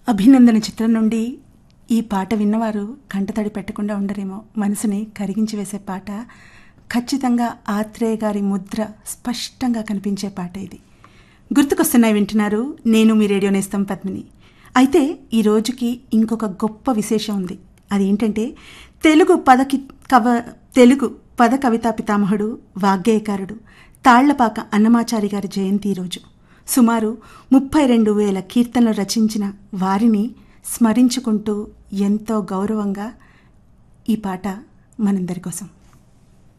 అభినందన చిత్రం నుండి ఈ పాట విన్నవారు కంటతడి పెట్టకుండా ఉండరేమో మనసుని కరిగించి వేసే పాట ఖచ్చితంగా ఆత్రేయ గారి ముద్ర స్పష్టంగా కనిపించే పాట ఇది గుర్తుకొస్తున్నాయి వింటున్నారు నేను మీ రేడియో నేస్తం పద్మిని అయితే ఈ రోజుకి ఇంకొక గొప్ప విశేషం ఉంది అదేంటంటే తెలుగు పదకి కవ తెలుగు పద కవితా పితామహుడు వాగ్గేయకారుడు తాళ్లపాక అన్నమాచారి గారి జయంతి ఈరోజు సుమారు ముప్పై రెండు వేల కీర్తనలు రచించిన వారిని స్మరించుకుంటూ ఎంతో గౌరవంగా ఈ పాట మనందరి కోసం